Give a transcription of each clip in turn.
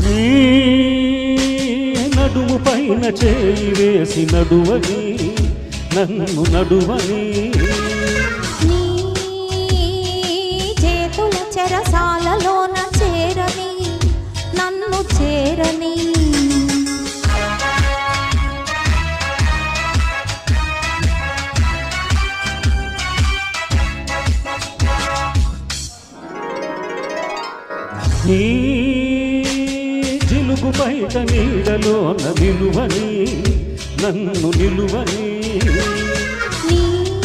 నీ నడుము పైన చేయి వేసి నడువని నన్ను నడువని నీ చేతుల చెరసాలలోన చేరని నన్ను చేరని నీ జిలుగు బయట నీడలోన నిలువని నన్ను నిలువని నీ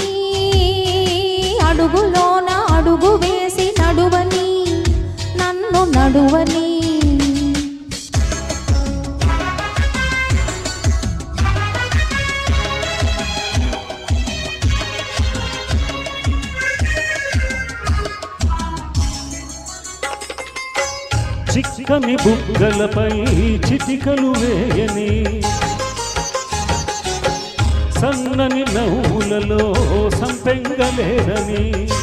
అడుగులోన అడుగు వేసి నడువని నన్ను నడువని చిక్కని బుగ్గలపై చిటికలు వేయని సన్నని నవ్వులలో సంపెంగలేరని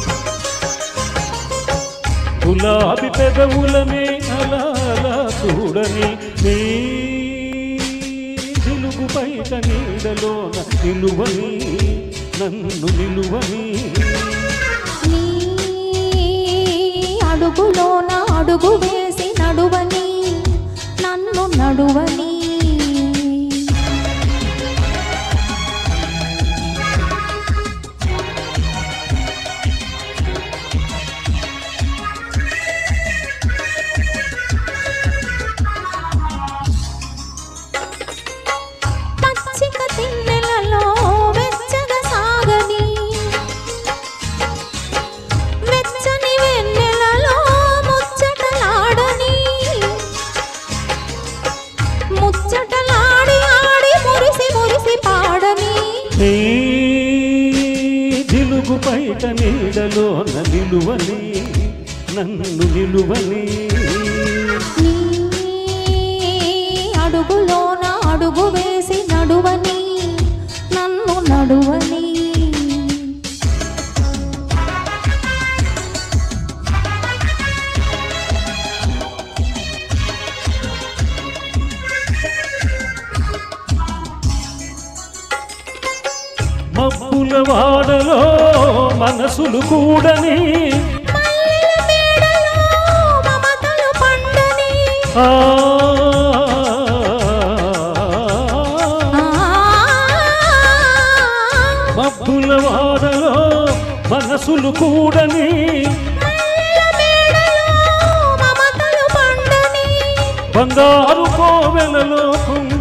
గులాబి పెదవులనే అలా అలా చూడని నీ జిలుగు బయట నీడలోన నిలువని నన్ను నిలువని నీ అడుగులోన అడుగు వేసి నడువని నన్ను నడువని పచ్చిక తిన్నెలలో వెచ్చగా సాగని వెచ్చని వెన్నెలలో ముచ్చటలాడని ముచ్చటలాడి ఆడి మురిసి మురిసి పాడని నీ జిలుగు బయట నీడలోన నిలువని నన్ను నిలువని నీ అడుగులోన అడుగు వేసి నడువని నన్ను నడువని మబ్బుల వాడలో మనసులు కూడని మల్లెల మేడలో మమతలు పండని ఆ మబ్బుల వాడలో మనసులు కూడని మమతలు పండని బంగారు కోవెలలో కుంకుమ